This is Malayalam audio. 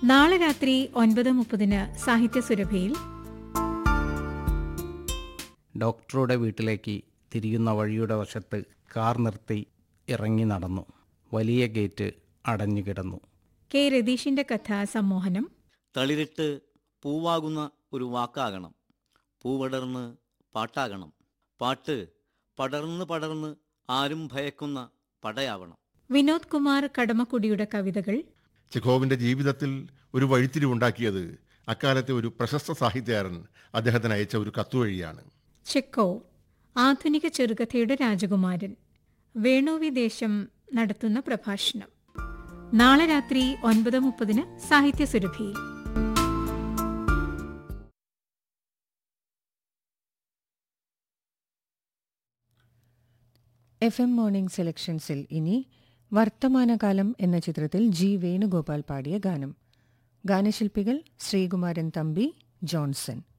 നാളെ രാത്രി ഒൻപത് മുപ്പതിന് സാഹിത്യ സുരഭിയിൽ ഡോക്ടറുടെ വീട്ടിലേക്ക് തിരിയുന്ന വഴിയുടെ വശത്ത് കാർ നിർത്തി ഇറങ്ങി നടന്നു വലിയ ഗേറ്റ് അടഞ്ഞു കിടന്നു കെ രതീഷിന്റെ കഥ സമ്മോഹനം തളിരിട്ട് പൂവാകുന്ന ഒരു വാക്കാകണം പൂവടർന്ന് പാട്ടാകണം പാട്ട് പടർന്ന് പടർന്ന് ആരും ഭയക്കുന്ന പടയാവണം വിനോദ് കുമാർ കടമക്കുടിയുടെ കവിതകൾ ചെഖോവിന്റെ ജീവിതത്തിൽ ഒരു വഴിത്തിരിവുണ്ടാക്കിയത് അക്കാലത്തെ ഒരു പ്രശസ്ത സാഹിത്യകാരൻ അദ്ദേഹത്തിന് അയച്ച ഒരു കത്തുവഴിയാണ് ചെക്കോ ആധുനിക ചെറുകഥയുടെ രാജകുമാരൻ വേണുവി ദേശം നടത്തുന്ന പ്രഭാഷണം നാളെ രാത്രി ഒൻപത് മുപ്പതിന് സാഹിത്യ സുരഭിയിൽ എഫ് എം മോർണിംഗ് സെലക്ഷൻസിൽ ഇനി വർത്തമാനകാലം എന്ന ചിത്രത്തിൽ ജി വേണുഗോപാൽ പാടിയ ഗാനം ഗാനശില്പികൾ ശ്രീകുമാരൻ തമ്പി ജോൺസൺ